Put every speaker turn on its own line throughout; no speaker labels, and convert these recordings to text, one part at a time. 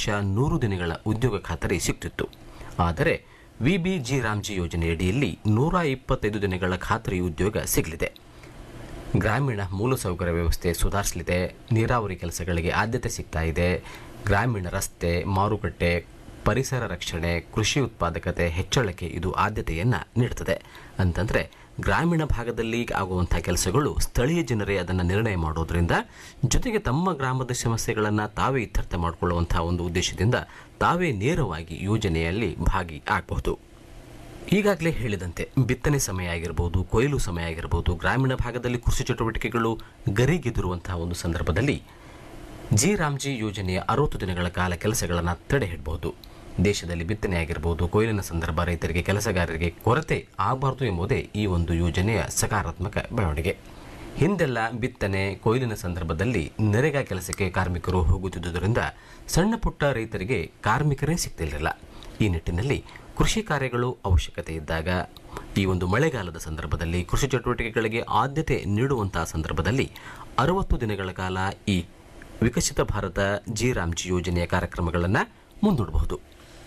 ಕನಿಷ್ಠ ನೂರು ದಿನಗಳ ಉದ್ಯೋಗ ಖಾತರಿ ಸಿಗ್ತಿತ್ತು ಆದರೆ ವಿಬಿಜಿ ರಾಮ್ಜಿ ಯೋಜನೆಯಡಿಯಲ್ಲಿ ನೂರ ಇಪ್ಪತ್ತೈದು ದಿನಗಳ ಖಾತರಿ ಉದ್ಯೋಗ ಸಿಗಲಿದೆ ಗ್ರಾಮೀಣ ಮೂಲಸೌಕರ್ಯ ವ್ಯವಸ್ಥೆ ಸುಧಾರಿಸಲಿದೆ ನೀರಾವರಿ ಕೆಲಸಗಳಿಗೆ ಆದ್ಯತೆ ಸಿಗ್ತಾ ಇದೆ ಗ್ರಾಮೀಣ ರಸ್ತೆ ಮಾರುಕಟ್ಟೆ ಪರಿಸರ ರಕ್ಷಣೆ ಕೃಷಿ ಉತ್ಪಾದಕತೆ ಹೆಚ್ಚಳಕ್ಕೆ ಇದು ಆದ್ಯತೆಯನ್ನು ನೀಡುತ್ತದೆ ಅಂತಂದರೆ ಗ್ರಾಮೀಣ ಭಾಗದಲ್ಲಿ ಆಗುವಂಥ ಕೆಲಸಗಳು ಸ್ಥಳೀಯ ಜನರೇ ಅದನ್ನು ನಿರ್ಣಯ ಮಾಡೋದ್ರಿಂದ ಜೊತೆಗೆ ತಮ್ಮ ಗ್ರಾಮದ ಸಮಸ್ಯೆಗಳನ್ನು ತಾವೇ ಇತ್ಯರ್ಥ ಮಾಡಿಕೊಳ್ಳುವಂಥ ಒಂದು ಉದ್ದೇಶದಿಂದ ತಾವೇ ನೇರವಾಗಿ ಯೋಜನೆಯಲ್ಲಿ ಭಾಗಿ ಆಗಬಹುದು ಈಗಾಗಲೇ ಹೇಳಿದಂತೆ ಬಿತ್ತನೆ ಸಮಯ ಆಗಿರ್ಬೋದು ಕೊಯ್ಲು ಸಮಯ ಆಗಿರ್ಬೋದು ಗ್ರಾಮೀಣ ಭಾಗದಲ್ಲಿ ಕೃಷಿ ಚಟುವಟಿಕೆಗಳು ಗರಿಗೆದಿರುವಂತಹ ಒಂದು ಸಂದರ್ಭದಲ್ಲಿ ಜಿ ರಾಮ್ಜಿ ಯೋಜನೆಯ ಅರವತ್ತು ದಿನಗಳ ಕಾಲ ಕೆಲಸಗಳನ್ನು ತಡೆ ಹಿಡಬಹುದು ದೇಶದಲ್ಲಿ ಬಿತ್ತನೆ ಆಗಿರ್ಬೋದು ಕೊಯ್ಲಿನ ಸಂದರ್ಭ ರೈತರಿಗೆ ಕೆಲಸಗಾರರಿಗೆ ಕೊರತೆ ಆಗಬಾರ್ದು ಎಂಬುದೇ ಈ ಒಂದು ಯೋಜನೆಯ ಸಕಾರಾತ್ಮಕ ಬೆಳವಣಿಗೆ ಹಿಂದೆಲ್ಲ ಬಿತ್ತನೆ ಕೊಯ್ಲಿನ ಸಂದರ್ಭದಲ್ಲಿ ನರೇಗಾ ಕೆಲಸಕ್ಕೆ ಕಾರ್ಮಿಕರು ಹೋಗುತ್ತಿದ್ದುದರಿಂದ ಸಣ್ಣ ಪುಟ್ಟ ರೈತರಿಗೆ ಕಾರ್ಮಿಕರೇ ಸಿಗ್ತಿರಲಿಲ್ಲ ಈ ನಿಟ್ಟಿನಲ್ಲಿ ಕೃಷಿ ಕಾರ್ಯಗಳು ಅವಶ್ಯಕತೆ ಇದ್ದಾಗ ಈ ಒಂದು ಮಳೆಗಾಲದ ಸಂದರ್ಭದಲ್ಲಿ ಕೃಷಿ ಚಟುವಟಿಕೆಗಳಿಗೆ ಆದ್ಯತೆ ನೀಡುವಂತಹ ಸಂದರ್ಭದಲ್ಲಿ ಅರವತ್ತು ದಿನಗಳ ಕಾಲ ಈ ವಿಕಸಿತ ಭಾರತ ಜಿ ರಾಮ್ಜಿ ಯೋಜನೆಯ ಕಾರ್ಯಕ್ರಮಗಳನ್ನು ಮುಂದೂಡಬಹುದು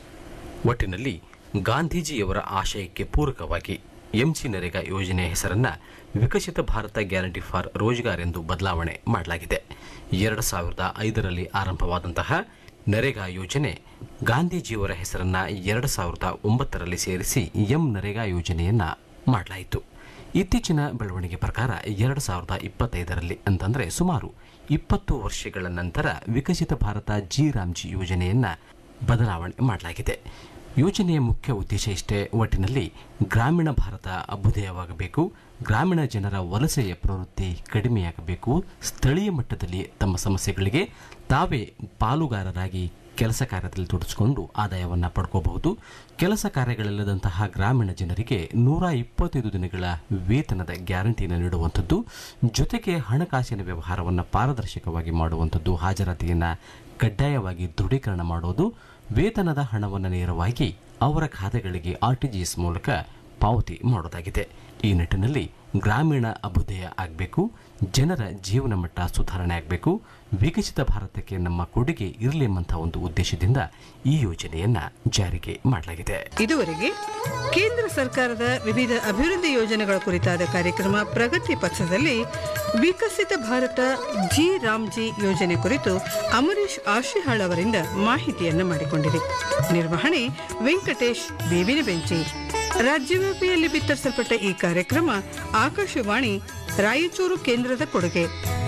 ಒಟ್ಟಿನಲ್ಲಿ ಗಾಂಧೀಜಿಯವರ ಆಶಯಕ್ಕೆ ಪೂರಕವಾಗಿ ಎಂಜಿ ನರೇಗಾ ಯೋಜನೆಯ ಹೆಸರನ್ನ ವಿಕಸಿತ ಭಾರತ ಗ್ಯಾರಂಟಿ ಫಾರ್ ರೋಜ್ಗಾರ್ ಎಂದು ಬದಲಾವಣೆ ಮಾಡಲಾಗಿದೆ ಎರಡು ಸಾವಿರದ ಐದರಲ್ಲಿ ಆರಂಭವಾದಂತಹ ನರೇಗಾ ಯೋಜನೆ ಗಾಂಧೀಜಿಯವರ ಹೆಸರನ್ನ ಎರಡು ಸಾವಿರದ ಒಂಬತ್ತರಲ್ಲಿ ಸೇರಿಸಿ ಎಂ ನರೇಗಾ ಯೋಜನೆಯನ್ನ ಮಾಡಲಾಯಿತು ಇತ್ತೀಚಿನ ಬೆಳವಣಿಗೆ ಪ್ರಕಾರ ಎರಡು ಸಾವಿರದ ಇಪ್ಪತ್ತೈದರಲ್ಲಿ ಅಂತಂದರೆ ಸುಮಾರು ಇಪ್ಪತ್ತು ವರ್ಷಗಳ ನಂತರ ವಿಕಸಿತ ಭಾರತ ಜಿ ರಾಮ್ಜಿ ಯೋಜನೆಯನ್ನ ಬದಲಾವಣೆ ಮಾಡಲಾಗಿದೆ ಯೋಜನೆಯ ಮುಖ್ಯ ಉದ್ದೇಶ ಇಷ್ಟೇ ಒಟ್ಟಿನಲ್ಲಿ ಗ್ರಾಮೀಣ ಭಾರತ ಅಭ್ಯುದಯವಾಗಬೇಕು ಗ್ರಾಮೀಣ ಜನರ ವಲಸೆಯ ಪ್ರವೃತ್ತಿ ಕಡಿಮೆಯಾಗಬೇಕು ಸ್ಥಳೀಯ ಮಟ್ಟದಲ್ಲಿ ತಮ್ಮ ಸಮಸ್ಯೆಗಳಿಗೆ ತಾವೇ ಪಾಲುಗಾರರಾಗಿ ಕೆಲಸ ಕಾರ್ಯದಲ್ಲಿ ತೊಡಗಿಸಿಕೊಂಡು ಆದಾಯವನ್ನು ಪಡ್ಕೋಬಹುದು ಕೆಲಸ ಕಾರ್ಯಗಳಿಲ್ಲದಂತಹ ಗ್ರಾಮೀಣ ಜನರಿಗೆ ನೂರ ಇಪ್ಪತ್ತೈದು ದಿನಗಳ ವೇತನದ ಗ್ಯಾರಂಟಿಯನ್ನು ನೀಡುವಂಥದ್ದು ಜೊತೆಗೆ ಹಣಕಾಸಿನ ವ್ಯವಹಾರವನ್ನು ಪಾರದರ್ಶಕವಾಗಿ ಮಾಡುವಂಥದ್ದು ಹಾಜರಾತಿಯನ್ನು ಕಡ್ಡಾಯವಾಗಿ ದೃಢೀಕರಣ ಮಾಡೋದು ವೇತನದ ಹಣವನ್ನು ನೇರವಾಗಿ ಅವರ ಖಾತೆಗಳಿಗೆ ಆರ್ ಟಿ ಜಿ ಎಸ್ ಮೂಲಕ ಪಾವತಿ ಮಾಡೋದಾಗಿದೆ ಈ ನಿಟ್ಟಿನಲ್ಲಿ ಗ್ರಾಮೀಣ ಅಭ್ಯುದಯ ಆಗಬೇಕು ಜನರ ಜೀವನ ಮಟ್ಟ ಸುಧಾರಣೆ ಆಗಬೇಕು ವಿಕಸಿತ ಭಾರತಕ್ಕೆ ನಮ್ಮ ಕೊಡುಗೆ ಇರಲಿ ಎಂಬಂಥ ಒಂದು ಉದ್ದೇಶದಿಂದ ಈ ಯೋಜನೆಯನ್ನ ಜಾರಿಗೆ ಮಾಡಲಾಗಿದೆ
ಇದುವರೆಗೆ ಕೇಂದ್ರ ಸರ್ಕಾರದ ವಿವಿಧ ಅಭಿವೃದ್ಧಿ ಯೋಜನೆಗಳ ಕುರಿತಾದ ಕಾರ್ಯಕ್ರಮ ಪ್ರಗತಿ ಪಥದಲ್ಲಿ ವಿಕಸಿತ ಭಾರತ ಜಿ ರಾಮ್ಜಿ ಯೋಜನೆ ಕುರಿತು ಅಮರೀಶ್ ಆಶಿಹಾಳ್ ಅವರಿಂದ ಮಾಹಿತಿಯನ್ನ ಮಾಡಿಕೊಂಡಿದೆ ನಿರ್ವಹಣೆ ವೆಂಕಟೇಶ್ ಬೇವಿನ ಬೆಂಚಿ ರಾಜ್ಯವ್ಯಾಪಿಯಲ್ಲಿ ಬಿತ್ತರಿಸಲ್ಪಟ್ಟ ಈ ಕಾರ್ಯಕ್ರಮ ಆಕಾಶವಾಣಿ ರಾಯಚೂರು ಕೇಂದ್ರದ ಕೊಡುಗೆ